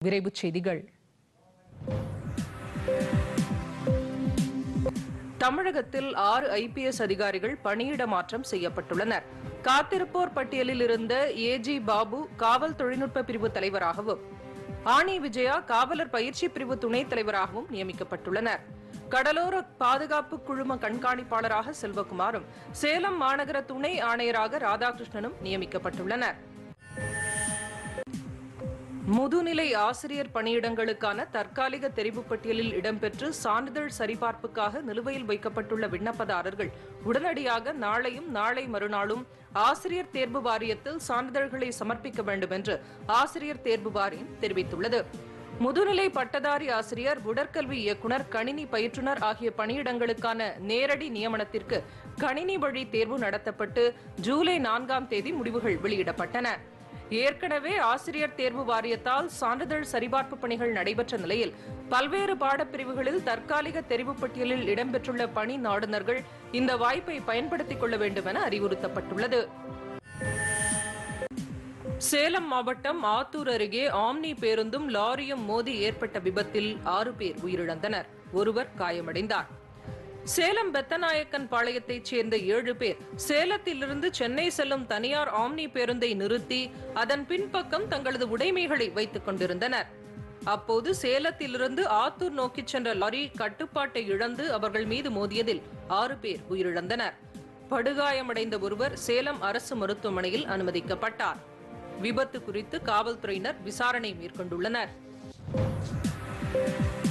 விரைவுச் செய்திகள் தமிழகத்தில் ஆறு ஐபிஎஸ் அதிகாரிகள் பணியிட மாற்றம் செய்யப்பட்டுள்ளனர் காத்திருப்போர் பட்டியலில் இருந்த ஏஜி பாபு காவல் தொழில்நுட்ப பிரிவு தலைவராகவும் ஆனி விஜயா காவலர் பயிற்சி பிரிவு துணைத் தலைவராகவும் நியமிக்கப்பட்டுள்ளனர் கடலோர பாதுகாப்பு குழும கண்காணிப்பாளராக செல்வகுமாரும் சேலம் மாநகர துணை ஆணையராக ராதாகிருஷ்ணனும் நியமிக்கப்பட்டுள்ளனர் முதுநிலை ஆசிரியர் பணியிடங்களுக்கான தற்காலிக தெரிவு பட்டியலில் இடம்பெற்று சான்றிதழ் சரிபார்ப்புக்காக நிலுவையில் வைக்கப்பட்டுள்ள விண்ணப்பதாரர்கள் உடனடியாக நாளையும் நாளை மறுநாளும் ஆசிரியர் தேர்வு வாரியத்தில் சான்றிதழ்களை சமர்ப்பிக்க வேண்டும் என்று ஆசிரியர் தேர்வு வாரியம் தெரிவித்துள்ளது முதுநிலை பட்டதாரி ஆசிரியர் உடற்கல்வி இயக்குனர் கணினி பயிற்றுனர் ஆகிய பணியிடங்களுக்கான நேரடி நியமனத்திற்கு கணினி வழி தேர்வு நடத்தப்பட்டு ஜூலை நான்காம் தேதி முடிவுகள் வெளியிடப்பட்டன ஏற்கனவே ஆசிரியர் தேர்வு வாரியத்தால் சான்றிதழ் சரிபார்ப்பு பணிகள் நடைபெற்ற நிலையில் பல்வேறு பாடப்பிரிவுகளில் தற்காலிக தெரிவு பட்டியலில் இடம்பெற்றுள்ள பணி நாடுனர்கள் இந்த வாய்ப்பை பயன்படுத்திக் கொள்ள வேண்டும் என அறிவுறுத்தப்பட்டுள்ளது சேலம் மாவட்டம் ஆத்தூர் அருகே ஆம்னி பேருந்தும் லாரியும் மோதி ஏற்பட்ட விபத்தில் ஆறு பேர் உயிரிழந்தனர் ஒருவர் காயமடைந்தார் சேலம் பெத்தநாயக்கன் பாளையத்தைச் சேர்ந்த ஏழு பேர் சேலத்திலிருந்து சென்னை செல்லும் தனியார் ஆம்னி பேருந்தை நிறுத்தி அதன் பின்பக்கம் தங்களது உடைமைகளை வைத்துக் கொண்டிருந்தனர் அப்போது சேலத்திலிருந்து ஆத்தூர் நோக்கிச் சென்ற லாரி கட்டுப்பாட்டை இழந்து அவர்கள் மீது மோதியதில் ஆறு பேர் உயிரிழந்தனர் படுகாயமடைந்த ஒருவர் சேலம் அரசு மருத்துவமனையில் அனுமதிக்கப்பட்டார் விபத்து குறித்து காவல்துறையினர் விசாரணை மேற்கொண்டுள்ளனர்